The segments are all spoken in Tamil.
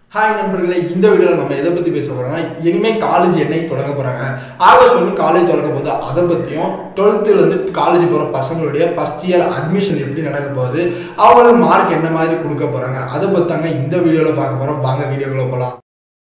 ஹாய் நண்பர்களே இந்த வீடியோவில் நம்ம எதை பற்றி பேச போகிறோம்னா இனிமேல் காலேஜ் என்னைக்கு தொடங்க போகிறாங்க ஆகஸ்ட் ஒன்று காலேஜ் தொடங்க போகுது அதை பற்றியும் டுவெல்த்துலேருந்து காலேஜ் போகிற பசங்களுடைய ஃபஸ்ட் இயர் அட்மிஷன் எப்படி நடக்க போகுது அவங்களுக்கு மார்க் என்ன மாதிரி கொடுக்க போகிறாங்க அதை பற்றி இந்த வீடியோவில் பார்க்க போகிறோம் வாங்க வீடியோக்குள்ளே போகலாம்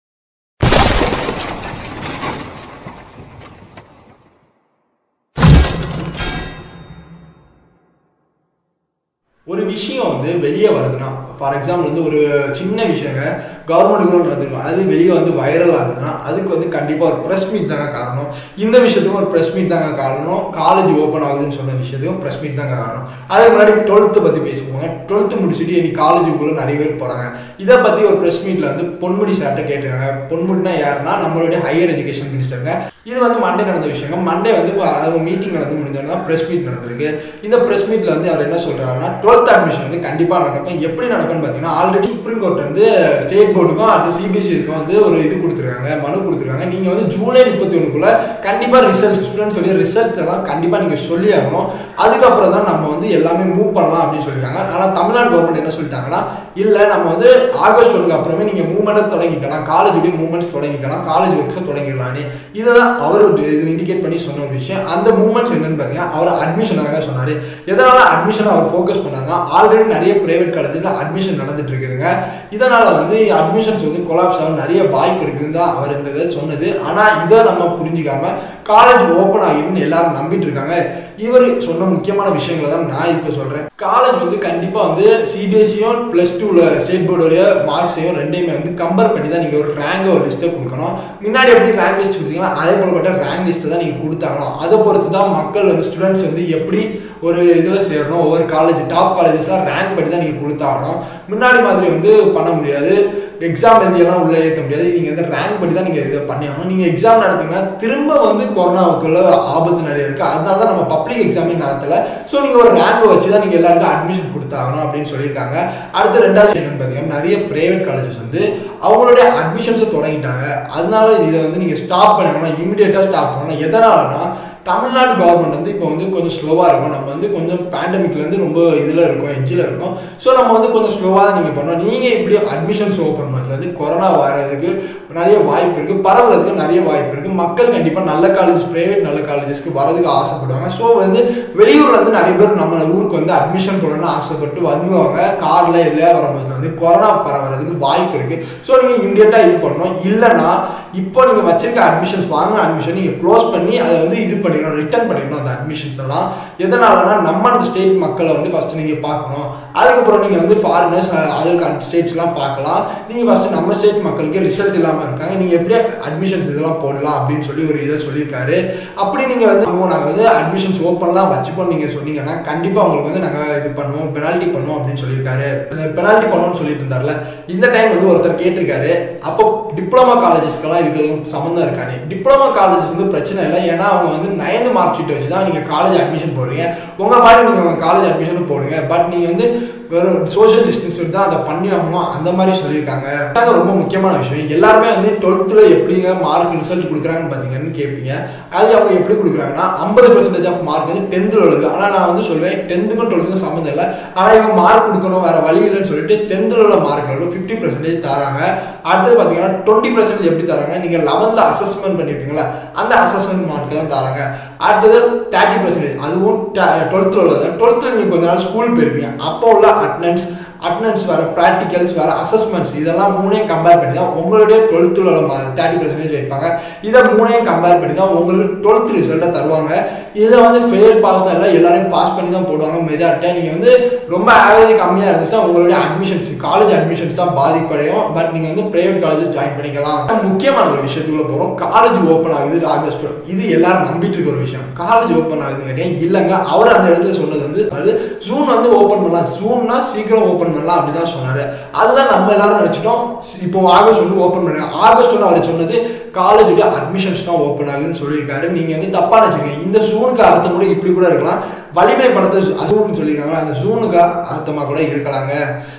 ஒரு விஷயம் வந்து வெளியே வருதுன்னா ஃபார் எக்ஸாம்பிள் வந்து ஒரு சின்ன விஷயங்க கவர்மெண்ட்டுக்குள்ள நடந்திருக்கும் அது வெளியே வந்து வைரல் ஆகுதுன்னா அதுக்கு வந்து கண்டிப்பாக ஒரு ப்ரெஸ் மீட் தாங்க காரணம் இந்த விஷயத்துக்கும் ஒரு ப்ரெஸ் மீட் தாங்க காரணம் காலேஜ் ஓப்பன் ஆகுதுன்னு சொன்ன விஷயத்துக்கும் ப்ரெஸ் மீட் தாங்க காரணம் அதுக்கு முன்னாடி டுவெல்த்து பற்றி பேசுவாங்க டுவெல்த்து முடிச்சுட்டு இனி காலேஜுக்குள்ளே நிறைய பேர் போகிறாங்க இதை பற்றி ஒரு ப்ரெஸ் மீட்டில் வந்து பொன்முடி சார்கிட்ட கேட்டிருக்காங்க பொன்முடினா யாருன்னா நம்மளுடைய ஹையர் எஜுகேஷன் மினிஸ்டருங்க இது வந்து மண்டே நடந்த விஷயங்க மண்டே வந்து அவங்க மீட்டிங் நடந்து முடிஞ்சோன்னா ப்ரெஸ் மீட் நடந்திருக்கு இந்த ப்ரெஸ் மீட்டில் வந்து அவர் என்ன சொல்கிறாருன்னா டுவெல்த் அட்மிஷன் வந்து கண்டிப்பாக நடக்கும் எப்படி நடக்கும்னு பார்த்தீங்கன்னா ஆல்ரெடி சுப்ரீம் கோர்ட் வந்து ஸ்டேட் போர்டுக்கும் அடுத்து சிபிஎஸ்சிக்கும் வந்து ஒரு இது கொடுத்துருக்காங்க மனு கொடுத்துருக்காங்க நீங்கள் வந்து ஜூலை முப்பத்தி ஒன்றுக்குள்ளே கண்டிப்பாக ரிசல்ட் ஸ்டூடெண்ட் சொல்லி ரிசல்ட் எல்லாம் கண்டிப்பாக நீங்கள் சொல்லி ஆகணும் அதுக்கப்புறம் தான் நம்ம வந்து எல்லாமே மூவ் பண்ணலாம் அப்படின்னு சொல்லியிருக்காங்க ஆனால் தமிழ்நாடு கவர்மெண்ட் என்ன சொல்லிட்டாங்கன்னா இல்லை நம்ம வந்து ஆகஸ்ட் ஒன்றுக்கு அப்புறமே நீங்கள் மூவ்மெண்ட்டை தொடங்கிக்கலாம் காலேஜுடைய மூவ்மெண்ட்ஸ் தொடங்கிக்கலாம் காலேஜ் ஒர்க்ஸை தொடங்கிடலான்னு இதெல்லாம் அவர் இது இண்டிகேட் பண்ணி சொன்ன ஒரு விஷயம் அந்த மூவ்மெண்ட்ஸ் என்னன்னு பார்த்தீங்கன்னா அவர் அட்மிஷனாக சொன்னார் எதனால் அட்மிஷனை அவர் ஃபோக்கஸ் பண்ணாங்கன்னா ஆல்ரெடி நிறைய ப்ரைவேட் காலேஜில் அட்மிஷன் நடந்துட்டு இருக்குதுங்க இதனால் வந்து அட்மிஷன்ஸ் வந்து கொலாப்ஸ் ஆகும் நிறைய வாய்ப்பு இருக்குதுன்னு தான் அவர் இந்த இதை சொன்னது ஆனால் இதை நம்ம புரிஞ்சிக்காம காலேஜ் ஓப்பன் ஆகிடுன்னு எல்லாரும் நம்பிட்டு இருக்காங்க இவர் சொன்ன முக்கியமான விஷயங்களை தான் நான் இப்போ சொல்கிறேன் காலேஜ் வந்து கண்டிப்பாக வந்து சிபிஎஸ்சியும் ப்ளஸ் டூவில் ஸ்டேட் போர்டோடைய மார்க்ஸையும் ரெண்டையுமே வந்து கம்பேர் பண்ணி தான் நீங்கள் ஒரு ரேங்கை ஒரு லிஸ்ட்டை கொடுக்கணும் முன்னாடி எப்படி ரேங்க் லிஸ்ட் கொடுத்தீங்களோ அதே போலப்பட்ட ரேங்க் லிஸ்ட்டை தான் நீங்கள் கொடுத்தாங்கணும் அதை பொறுத்து தான் மக்கள் வந்து ஸ்டூடெண்ட்ஸ் வந்து எப்படி ஒரு இதில் சேரணும் ஒவ்வொரு காலேஜ் டாப் காலேஜஸ்லாம் ரேங்க் படி தான் நீங்கள் கொடுத்தாகணும் முன்னாடி மாதிரி வந்து பண்ண முடியாது எக்ஸாம் எழுதியெல்லாம் உள்ளே ஏற்ற முடியாது நீங்கள் வந்து ரேங்க் படி தான் நீங்கள் இதை பண்ணி ஆகணும் நீங்கள் எக்ஸாம் நடத்தீங்கன்னா திரும்ப வந்து கொரோனாவுக்குள்ள ஆபத்து நிறைய இருக்குது அதனால தான் நம்ம பப்ளிக் எக்ஸாமே நடத்தலை ஸோ நீங்கள் ஒரு ரேங்கை வச்சு தான் நீங்கள் எல்லாருக்கும் அட்மிஷன் கொடுத்தாகணும் அப்படின்னு சொல்லியிருக்காங்க அடுத்த ரெண்டாவது என்னன்னு பார்த்தீங்கன்னா நிறைய ப்ரைவேட் காலேஜஸ் வந்து அவங்களுடைய அட்மிஷன்ஸை தொடங்கிட்டாங்க அதனால இதை வந்து நீங்கள் ஸ்டாப் பண்ணணும் இமீடியட்டாக ஸ்டாப் பண்ணணும் எதனாலனா தமிழ்நாடு கவர்மெண்ட் வந்து இப்போ வந்து கொஞ்சம் ஸ்லோவாக இருக்கும் நம்ம வந்து கொஞ்சம் பேண்டமிக்லேருந்து ரொம்ப இதில் இருக்கும் எஜ்ஜில் இருக்கும் ஸோ நம்ம வந்து கொஞ்சம் ஸ்லோவாக தான் நீங்கள் பண்ணோம் நீங்கள் இப்படி அட்மிஷன்ஸ் ஓப்பன் பண்ணுறது வந்து கொரோனா வர்றதுக்கு நிறைய வாய்ப்பு இருக்குது பரவுறதுக்கு நிறைய வாய்ப்பு இருக்குது மக்கள் கண்டிப்பாக நல்ல காலேஜ் ப்ரைவேட் நல்ல காலேஜஸ்க்கு வரதுக்கு ஆசைப்படுவாங்க ஸோ வந்து வெளியூரில் வந்து நிறைய பேர் நம்ம ஊருக்கு வந்து அட்மிஷன் போடணும்னு ஆசைப்பட்டு வந்துவாங்க காரில் எல்லாம் வரும்போது வந்து கொரோனா பரவுறதுக்கு வாய்ப்பு இருக்குது ஸோ நீங்கள் இம்மிடியட்டாக இது பண்ணணும் இல்லைன்னா இப்போ நீங்கள் வச்சிருக்க அட்மிஷன்ஸ் வாங்கின அட்மிஷன் நீங்கள் க்ளோஸ் பண்ணி அதை வந்து இது பண்ணிடணும் ரிட்டர்ன் பண்ணிடணும் அந்த அட்மிஷன்ஸ் எல்லாம் எதனாலனா நம்ம ஸ்டேட் மக்களை வந்து ஃபஸ்ட்டு நீங்கள் பார்க்கணும் அதுக்கப்புறம் நீங்கள் வந்து ஃபாரினர்ஸ் அதர் ஸ்டேட்ஸ்லாம் பார்க்கலாம் நீங்கள் ஃபஸ்ட்டு நம்ம ஸ்டேட் மக்களுக்கு ரிசல்ட் இல்லாமல் இருக்காங்க நீங்கள் எப்படி அட்மிஷன்ஸ் இதெல்லாம் போடலாம் அப்படின்னு சொல்லி ஒரு இதை சொல்லியிருக்காரு அப்படி நீங்கள் வந்து நாங்கள் வந்து அட்மிஷன்ஸ் ஓப்பன்லாம் வச்சுப்போம் நீங்கள் சொன்னீங்கன்னா கண்டிப்பாக உங்களுக்கு வந்து நாங்கள் இது பண்ணுவோம் பெனால்ட்டி பண்ணுவோம் அப்படின்னு சொல்லியிருக்காரு பெனால்ட்டி பண்ணுவோம்னு சொல்லிட்டு இருந்தார்ல இந்த டைம் வந்து ஒருத்தர் கேட்டிருக்காரு அப்போ டிப்ளமா காலேஜஸ்க்கெல்லாம் இதுக்கு எதுவும் சம்மந்தம் இருக்கானே டிப்ளமா காலேஜஸ் வந்து பிரச்சனை இல்லை ஏன்னா அவங்க வந்து நைன்த் மார்க் ஷீட் வச்சு தான் நீங்கள் காலேஜ் அட்மிஷன் போடுறீங்க உங்கள் மாதிரி நீங்கள் உங்கள் காலேஜ் அட்மிஷன் போடுங்க பட் நீங்கள் வந்து வெறும் சோஷியல் டிஸ்டன்ஸ் தான் அதை பண்ணி ஆகணும் அந்த மாதிரி சொல்லியிருக்காங்க அதாங்க ரொம்ப முக்கியமான விஷயம் எல்லாருமே வந்து டுவெல்த்தில் எப்படிங்க மார்க் ரிசல்ட் கொடுக்குறாங்கன்னு பார்த்தீங்கன்னு கேட்பீங்க அது அவங்க எப்படி கொடுக்குறாங்கன்னா ஐம்பது பர்சன்டேஜ் ஆஃப் மார்க் வந்து டென்த்தில் உள்ளது ஆனால் நான் வந்து சொல்லுவேன் டென்த்துக்கும் டுவெல்த்துக்கும் சம்மந்தம் இல்லை ஆனால் இவங்க மார்க் கொடுக்கணும் வேறு வழி இல்லைன்னு சொல்லிட்டு டென்த்தில் உள்ள மார்க்கில் ஃபிஃப்டி பர்சன்டேஜ் தராங்க அடுத்தது பார்த்தீங்கன்னா டுவெண்ட்டி பர்சன்டேஜ் எப்படி தராங்க நீங்கள் லெவன்த்தில் அசஸ்மெண்ட் பண்ணியிருப்பீங்களா அந்த அசஸ்மெண்ட் மார்க்கு தான் தராங்க அடுத்தது தேர்ட்டி பர்சன்டேஜ் அதுவும் டுவெல்த்தில் உள்ளது டுவெல்த்தில் நீங்கள் கொஞ்ச நாள் ஸ்கூல் போயிருப்பீங்க அப்போ உள்ள அட்டனன்ஸ் அட்டனன்ஸ் வேறு ப்ராக்டிகல்ஸ் வேறு அசஸ்மெண்ட்ஸ் இதெல்லாம் மூணையும் கம்பேர் பண்ணி தான் உங்களுடைய டுவெல்த்தில் உள்ள தேர்ட்டி பர்சன்டேஜ் வைப்பாங்க இதை மூணையும் கம்பேர் பண்ணி தான் உங்களுக்கு டுவெல்த் ரிசல்ட்டை தருவாங்க இதில் வந்து ஃபெயில் பாஸ் தான் இல்லை எல்லாரையும் பாஸ் பண்ணி தான் போடுவாங்க மெஜாரிட்டியாக நீங்கள் வந்து ரொம்ப ஆவரேஜ் கம்மியாக இருந்துச்சுன்னா உங்களுடைய அட்மிஷன்ஸ் காலேஜ் அட்மிஷன்ஸ் தான் பாதிப்படையும் பட் நீங்கள் வந்து ப்ரைவேட் காலேஜஸ் ஜாயின் பண்ணிக்கலாம் முக்கியமான ஒரு விஷயத்துக்குள்ள போகிறோம் காலேஜ் ஓப்பன் ஆகுது ஆகஸ்ட் இது எல்லாரும் நம்பிட்டு இருக்க ஒரு விஷயம் காலேஜ் ஓப்பன் ஆகுதுன்னு இல்லைங்க அவர் அந்த இடத்துல சொன்னது வந்து அது ஜூன் வந்து ஓப்பன் பண்ணலாம் ஜூன்னா சீக்கிரம் ஓப்பன் பண்ணலாம் அப்படி தான் சொன்னார் அதுதான் நம்ம எல்லாரும் நினச்சிட்டோம் இப்போ ஆகஸ்ட் வந்து ஓப்பன் பண்ணுங்க ஆகஸ்ட் ஒன்று அவர் சொன்னது காலேஜுடைய அட்மிஷன்ஸ் தான் ஓப்பன் ஆகுதுன்னு சொல்லியிருக்காரு நீங்கள் வந்து தப்பாக நினச்சிங்க இந்த ஜூனுக்கு அர்த்தம் கூட இப்படி கூட இருக்கலாம் வலிமை படத்தை ஜூன் சொல்லியிருக்காங்க அந்த ஜூனுக்கு அர்த்தமாக கூட இருக்கலாங்க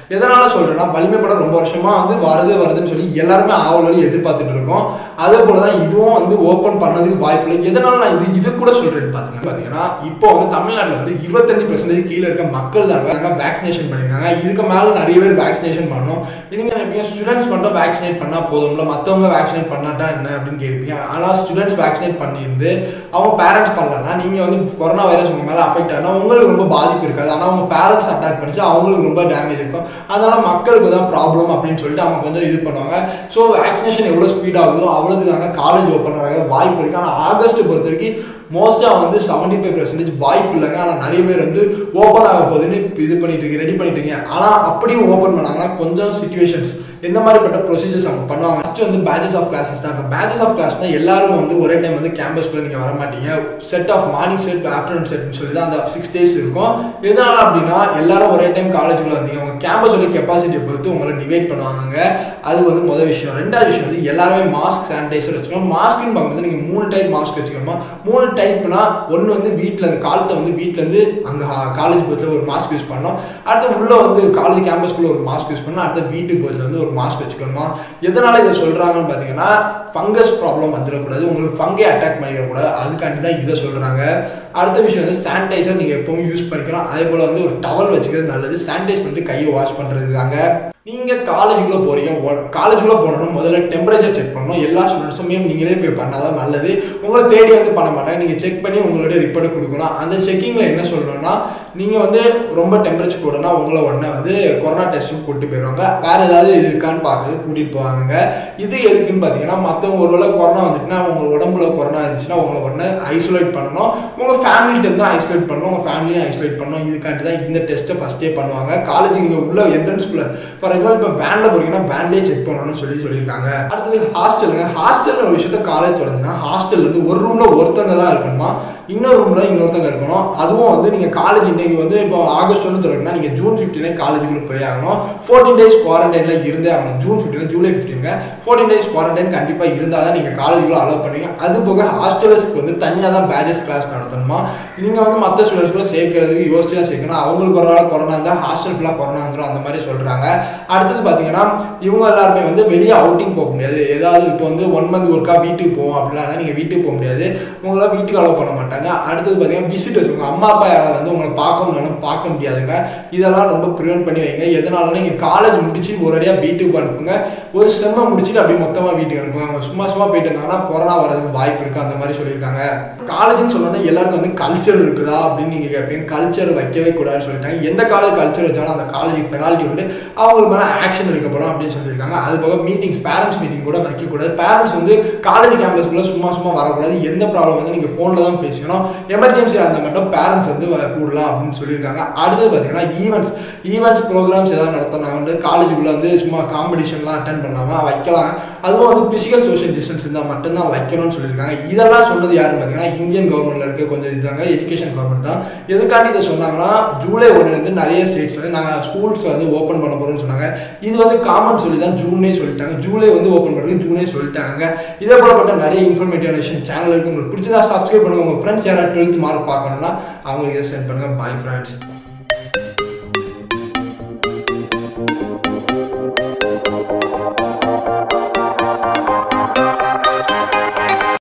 எதனால சொல்றேன்னா வலிமை படம் ரொம்ப வருஷமா வந்து வருது வருதுன்னு சொல்லி எல்லாருமே ஆவலோடு எதிர்பார்த்துட்டு இருக்கோம் அதே போல தான் இதுவும் வந்து ஓப்பன் பண்ணதுக்கு வாய்ப்பு இல்லை எதனால நான் இது இது கூட சொல்றேன்னு பாத்தீங்க பாத்தீங்கன்னா இப்போ வந்து தமிழ்நாட்டில் வந்து இருபத்தஞ்சு பர்சன்டேஜ் கீழே இருக்க மக்கள் தாங்க வேக்சினேஷன் பண்ணியிருக்காங்க இதுக்கு மேல நிறைய பேர் வேக்சினேஷன் பண்ணணும் நீங்க நினைப்பீங்க ஸ்டூடெண்ட்ஸ் மட்டும் வேக்சினேட் பண்ணா போதும்ல மற்றவங்க வேக்சினேட் பண்ணாட்டா என்ன அப்படின்னு கேட்பீங்க ஆனால் ஸ்டூடெண்ட்ஸ் வேக்சினேட் பண்ணியிருந்து அவங்க பேரண்ட்ஸ் பண்ணலன்னா நீங்க வந்து கொரோனா வைரஸ் உங்க மேல அஃபெக்ட் ஆனா உங்களுக்கு ரொம்ப பாதிப்பு இருக்காது ஆனால் அவங்க பேரண்ட்ஸ் அட்டாக் பண்ணிச்சு அவங்களுக்கு ரொம்ப டேமேஜ் இருக்கும் அதனால மக்களுக்கு தான் ப்ராப்ளம் அப்படின்னு சொல்லிட்டு அவங்க கொஞ்சம் இது பண்ணுவாங்க ஸோ வேக்சினேஷன் எவ்வளோ ஸ்பீட் ஆகுதோ அவ்வளோதுக்கு தாங்க காலேஜ் ஓப்பன் பண்ணுறாங்க வாய்ப்பு இருக்கு ஆனால் ஆகஸ்ட் பொறுத்த வரைக்கும் மோஸ்ட்டாக வந்து செவன்டி ஃபைவ் பர்சன்டேஜ் வாய்ப்பு இல்லைங்க ஆனால் நிறைய பேர் வந்து ஓப்பன் ஆக போகுதுன்னு இது பண்ணிட்டு இருக்கு ரெடி பண்ணிட்டு இருக்கீங்க ஆனால் அப்படியும் ஓப்பன் பண்ணாங்கன்னா கொஞ்சம் சுச்சுவேஷன்ஸ் எந்த மாதிரிப்பட்ட ப்ரொசீஜர்ஸ் அவங்க பண்ணுவாங்க ஃபஸ்ட்டு வந்து பேச்சஸ் ஆஃப் கிளாஸஸ் தான் இப்போ பேச்சஸ் ஆஃப் கிளாஸ்னால் எல்லாரும் வந்து ஒரே டைம் வந்து கேம்பஸ்க்குள்ளே நீங்கள் வர மாட்டீங்க set of morning set afternoon செட்னு சொல்லி தான் அந்த சிக்ஸ் டேஸ் இருக்கும் எதனால அப்படின்னா எல்லாரும் ஒரே டைம் காலேஜுக்குள்ள வந்தீங்க உங்கள் கேம்பஸோட கெப்பாசிட்டியை பொறுத்து உங்களை டிவைட் பண்ணுவாங்க அது வந்து முதல் விஷயம் ரெண்டாவது விஷயம் வந்து எல்லாருமே மாஸ்க் சானிடைசர் வச்சுக்கணும் மாஸ்க்னு பார்க்கும்போது நீங்கள் மூணு டைப் மாஸ்க் வச்சுக்கணுமா மூணு டைப்னா ஒன்று வந்து வீட்டில் அந்த காலத்தை வந்து வீட்டிலேருந்து அங்கே காலேஜ் போச்சில் ஒரு மாஸ்க் யூஸ் பண்ணோம் அடுத்து உள்ளே வந்து காலேஜ் கேம்பஸ்க்குள்ளே ஒரு மாஸ்க் யூஸ் பண்ணோம் அடுத்து வீட்டுக்கு போச்சில் வந்து ஒரு மாஸ்க் வச்சுக்கணுமா எதனால் இதை சொல்கிறாங்கன்னு பார்த்தீங்கன்னா ஃபங்கஸ் ப்ராப்ளம் வந்துடக்கூடாது உங்களுக்கு ஃபங்கை அட்டாக் பண்ணிடக்கூடாது அதுக்காண்டி தான் இதை சொல்கிறாங்க அடுத்த விஷயம் வந்து சானிடைசர் நீங்கள் எப்பவும் யூஸ் பண்ணிக்கலாம் அதே போல் வந்து ஒரு டவல் வச்சுக்கிறது நல்லது சானிடைஸ் பண்ணிட்டு கையை வாஷ் பண்ணுறது தாங்க நீங்கள் காலேஜுக்குள்ளே போகிறீங்க காலேஜுக்குள்ளே போனோம்னா முதல்ல டெம்பரேச்சர் செக் பண்ணணும் எல்லா ஸ்டூடெண்ட்ஸுமே நீங்களே போய் பண்ணால் தான் நல்லது உங்களை தேடி வந்து பண்ண மாட்டாங்க நீங்கள் செக் பண்ணி உங்களுடைய ரிப்போர்ட்டை கொடுக்கணும் அந்த செக்கிங்கில் என்ன சொல்லணும்னா நீங்கள் வந்து ரொம்ப டெம்பரேச்சர் கூடனா உங்களை உடனே வந்து கொரோனா டெஸ்ட்டும் கூப்பிட்டு போயிடுவாங்க வேறு ஏதாவது இது இருக்கான்னு பார்க்குறது கூட்டிகிட்டு போவாங்க இது எதுக்குன்னு பார்த்தீங்கன்னா மற்றவங்க ஒருவேளை கொரோனா வந்துட்டுனா உங்கள் உடம்புல கொரோனா இருந்துச்சுன்னா உங்களை உடனே ஐசோலேட் பண்ணணும் உங்கள் ஃபேமிலிட்டு இருந்து ஐசோலேட் பண்ணணும் உங்கள் ஃபேமிலியும் ஐசோலேட் பண்ணணும் இதுக்காண்டி தான் இந்த டெஸ்ட்டை ஃபஸ்ட்டே பண்ணுவாங்க காலேஜ் நீங்கள் உள்ள என்ட்ரன்ஸ்குள்ளே ஃபார் எக்ஸாம்பிள் இப்போ வேனில் போகிறீங்கன்னா வேன்லேயே செக் பண்ணணும்னு சொல்லி சொல்லியிருக்காங்க அடுத்தது ஹாஸ்டலுங்க ஹாஸ்டல்னு ஒரு விஷயத்த காலேஜ் தொடங்குனா ஹாஸ்டல் வந்து ஒரு ரூமில் ஒருத்தங்க தான் இருக்கணுமா இன்னொரு ரூமில் இன்னொருத்தங்க இருக்கணும் அதுவும் வந்து நீங்கள் காலேஜ் இன்னைக்கு வந்து இப்போ ஆகஸ்ட் ஒன்று தொடங்கினா நீங்கள் ஜூன் ஃபிஃப்டீனே காலேஜுக்குள்ளே போய் ஆகணும் ஃபோர்டீன் டேஸ் குவாரண்டைனில் இருந்தே ஆகணும் ஜூன் ஃபிஃப்டீன் ஜூலை ஃபிஃப்டீனுங்க ஃபோர்டீன் டேஸ் குவாரண்டைன் கண்டிப்பாக இருந்தால் தான் நீங்கள் காலேஜுக்குள்ளே அலோவ் பண்ணுவீங்க அது போக ஹாஸ்டலர்ஸ்க்கு வந்து தனியாக தான் பேச்சஸ் கிளாஸ் நடத்தணுமா நீங்கள் வந்து மற்ற ஸ்டூடெண்ட்ஸ் கூட சேர்க்கறதுக்கு யோசிச்சு தான் சேர்க்கணும் அவங்களுக்கு ஒரு வேளை கொரோனா இருந்தால் ஹாஸ்டல் ஃபுல்லாக கொரோனா வந்துடும் அந்த மாதிரி சொல்கிறாங்க அடுத்தது பார்த்தீங்கன்னா இவங்க எல்லாருமே வந்து வெளியே அவுட்டிங் போக முடியாது ஏதாவது இப்போ வந்து ஒன் மந்த் ஒர்க்கா வீட்டுக்கு போவோம் அப்படின்னா நீங்கள் வீட்டுக்கு போக முடியாது உங்களால் வீட்டுக்கு அலோவ் பண்ண மாட்டாங்க அடுத்தது பார்த்தீங்கன்னா விசிட்டர்ஸ் உங்கள் அம்மா அப்பா யாராவது வந்து உங்களை பார்க்கணும்னாலும் பார்க்க முடியாதுங்க இதெல்லாம் ரொம்ப ப்ரிவென்ட் பண்ணி வைங்க எதனாலனா நீங்கள் காலேஜ் முடிச்சு ஒரேடியாக வீட்டுக்கு அனுப்புங்க ஒரு செம்ம முடிச்சுட்டு அப்படியே மொத்தமாக வீட்டுக்கு அனுப்புங்க அவங்க சும்மா சும்மா போயிட்டு இருந்தாங்கன்னா கொரோனா வரதுக்கு வாய்ப்பு இருக்குது அந்த மாதிரி சொல்லியிருக்காங்க காலேஜ்னு சொன்னோன்னா எல்லாருக்கும் வந்து கல்ச்சர் இருக்குதா அப்படின்னு நீங்கள் கேட்பீங்க கல்ச்சர் வைக்கவே கூடாதுன்னு சொல்லிட்டாங்க எந்த காலேஜ் கல்ச்சர் வச்சாலும் அந்த காலேஜுக்கு பெனால்ட்டி வந்து அவங்களுக்கு மேலே ஆக்ஷன் எடுக்கப்படும் அப்படின்னு சொல்லியிருக்காங்க அது போக மீட்டிங்ஸ் பேரண்ட்ஸ் மீட்டிங் கூட வைக்கக்கூடாது பேரண்ட்ஸ் வந்து காலேஜ் கேம்பஸ்க்குள்ளே சும்மா சும்மா வரக்கூடாது எந்த ப்ராப்ளம் வந்து நீங்கள் ஃபோனில் தான் பேசணும் எமர்ஜென்சி அந்த மட்டும் பேரண்ட்ஸ் வந்து வ- கூடலாம் அப்படின்னு சொல்லியிருக்காங்க அடுத்தது பார்த்தீங்கன்னா ஈவெண்ட்ஸ் ஈவெண்ட்ஸ் ப்ரோக்ராம்ஸ் ஏதாவது நடத்தினா வந்து காலேஜுக்குள்ளே வந்து சும்மா காம்படிஷன்லாம் அட்டன் பண்ணாமல் வைக்கலாம் அதுவும் வந்து பிசிக்கல் சோஷியல் டிஸ்டன்ஸ் இருந்தால் மட்டும்தான் வைக்கணும்னு சொல்லியிருக்காங்க இதெல்லாம் சொன்னது யாருன்னு பார்த்தீங்கன்னா இந்தியன் கவர்மெண்ட்ல இருக்க கொஞ்சம் இதுதாங்க எஜுகேஷன் கவர்மெண்ட் தான் எதுக்காண்டி இதை சொன்னாங்கன்னா ஜூலை ஒன்றுலேருந்து நிறைய ஸ்டேட்ஸ் வந்து நாங்கள் ஸ்கூல்ஸ் வந்து ஓப்பன் பண்ண போகிறோம்னு சொன்னாங்க இது வந்து காமன் சொல்லி தான் ஜூனே சொல்லிட்டாங்க ஜூலை வந்து ஓப்பன் பண்ணுறது ஜூனே சொல்லிட்டாங்க இதே போலப்பட்ட நிறைய இன்ஃபர்மேட்டிவ் விஷயம் சேனல் இருக்கு உங்களுக்கு பிடிச்சதா சப்ஸ்கிரைப் பண்ணுங்க உங்கள் ஃப்ரெண்ட்ஸ் யாராவது டுவெல்த் மார்க் பார்க்கணும்னா அவங்களுக்கு இதை சென்ட் பண்ணுங்க பாய் ஃப்ரெண்ட்ஸ்